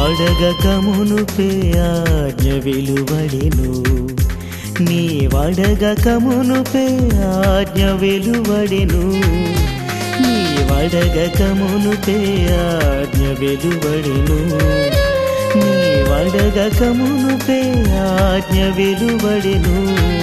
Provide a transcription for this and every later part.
వడగక మునుపే ఆజ్ఞ వెలువడెను నీ వడగక మునుపే ఆజ్ఞ వెలువడెను నీ వడగక మునుపే ఆజ్ఞ వెలువడెను నీ వడగక మునుపే ఆజ్ఞ వెలువడెను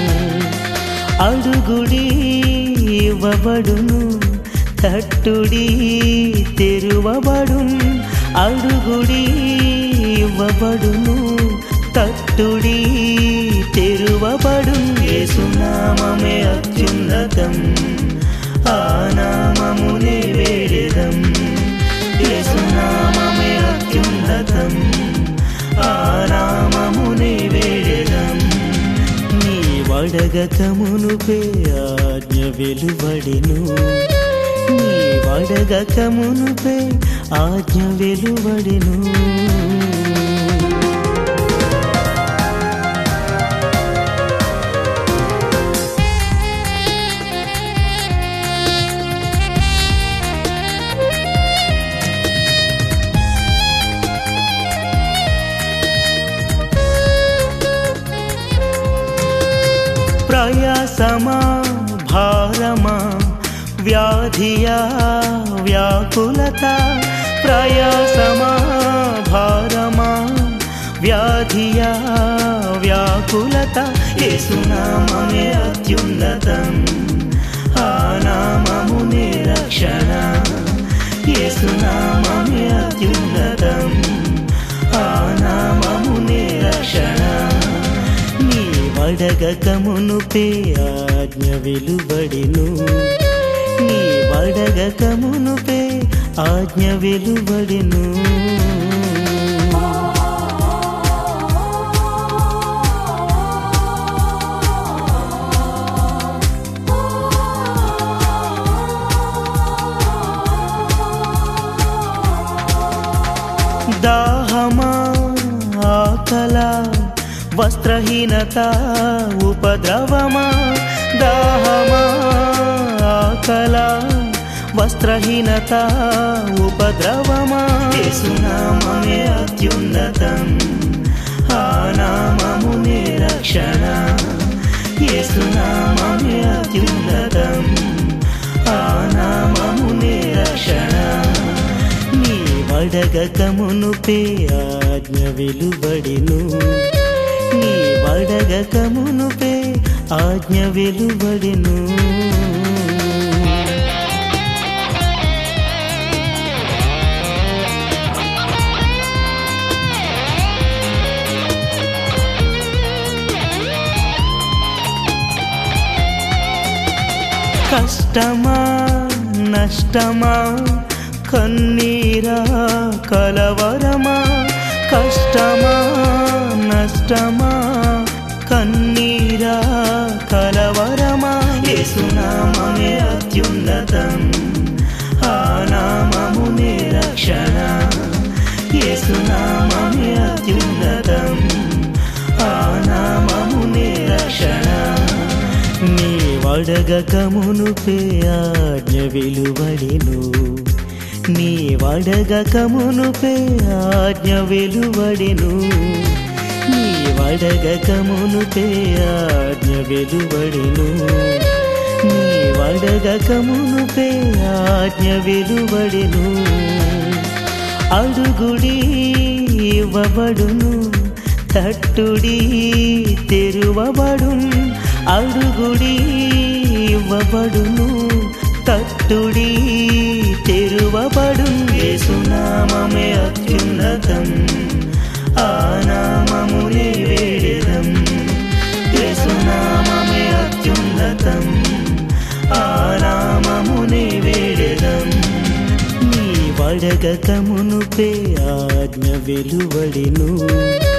అడుగుడి ఇవ్వబడును తట్టుడి తెరువబడును అడుగుడి ఇవ్వబడును తట్టుడి తెరువబడును యేసునామమే అత్యున్నతం ఆ నామమునే వేడెదం యేసునామమే అత్యున్నతం ఆ నామమునే వేడెదం నీ వడగక మునుపే ఆజ్ఞ వెలువడెను నీ వడగక మునుపే ఆజ్ఞ వెలువడెను ప్రయాసమా భారమా వ్యాధియా వ్యాకులత ప్రయాసమా భారమా వ్యాధియా వ్యాకులత యేసునామమే అత్యున్నతం ఆ నామమునే రక్షణ యేసునామమే అత్యున్నతం ఆ నామమునే రక్షణ నీ వడగక మునుపే ఆజ్ఞ వెలువడెను నీ వడగక మునుపే ఆజ్ఞ వెలువడెను దాహమా ఆకల వస్త్రహీనత ఉపద్రవమా దాహమా ఆకల వస్త్రహీనత ఉపద్రవమా యేసునామమే అత్యున్నతం ఆ నామమునే రక్షణ యేసునామమే అత్యున్నతం ఆ నామమునే రక్షణ నీ వడగక మునుపే ఆజ్ఞ వెలువడెను నీ వడగక మునుపే ఆజ్ఞ వెలువడెను కష్టమా నష్టమా కన్నీరా కలవరమా కష్టమా నష్టమా కన్నీరా కలవరమా యేసునామమే అత్యున్నతం ఆ నామమునే రక్షణ యేసునామమే అత్యున్నతం ఆ నామమునే రక్షణ నీ వడగక మునుపే ఆజ్ఞ వెలువడెను నీ వడగక మునుపే ఆజ్ఞ వెలువడెను నీ వడగక మునుపే ఆజ్ఞ వెలువడెను నీ వడగక మునుపే ఆజ్ఞ వెలువడెను అడుగుడి ఇవ్వబడును తట్టుడి తెరువబడును అడుగుడి ఇవ్వబడును తట్టుడి తెరువబడును యేసునామమే అత్యున్నతం ఆ నామమునే వేడెదం యేసునామమే అత్యున్నతం ఆ నామమునే వేడెదం నీ వడగక మునుపే ఆజ్ఞ వెలువడెను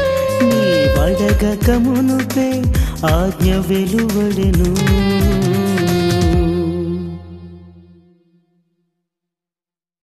నీ వడగక మునుపే ఆజ్ఞ వెలువడెను